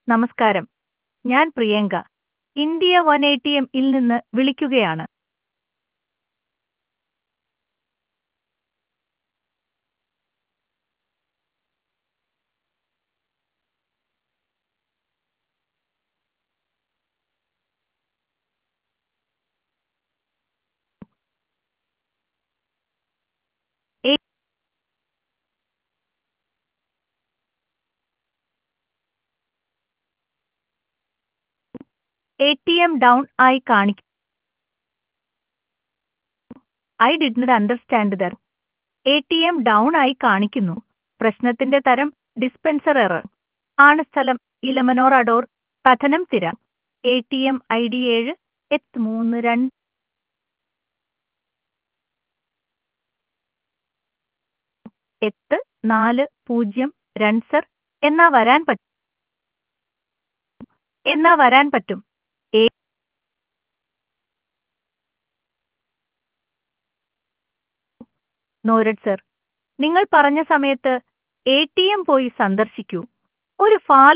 നമസ്കാരം ഞാൻ Priyanka India one eighty M ഇൽ നിന്ന് വിളിക്കുകയാണ് A- A T M down ആയി കാണിക്കും I did not understand the A T M down ആയി കാണിക്കുന്നു പ്രശ്നത്തിന്റെ തരം ഡിസ്പെൻസർ എറർ ആണ് സ്ഥലം ഇലമനോർ Adoor Pathanamthitta A T M I D ഏഴ് എത്ത് മൂന്ന് രണ്ട് എട്ട് നാല് പൂജ്യം രണ്ട് സർ എന്നാ വരാൻ പറ്റും എന്നാ വരാൻ പറ്റും ഏ നോരഡ് സർ നിങ്ങൾ പറഞ്ഞ സമയത്ത് എ ടി എം പോയി സന്ദർശിക്കൂ ഒരു ഫാൽ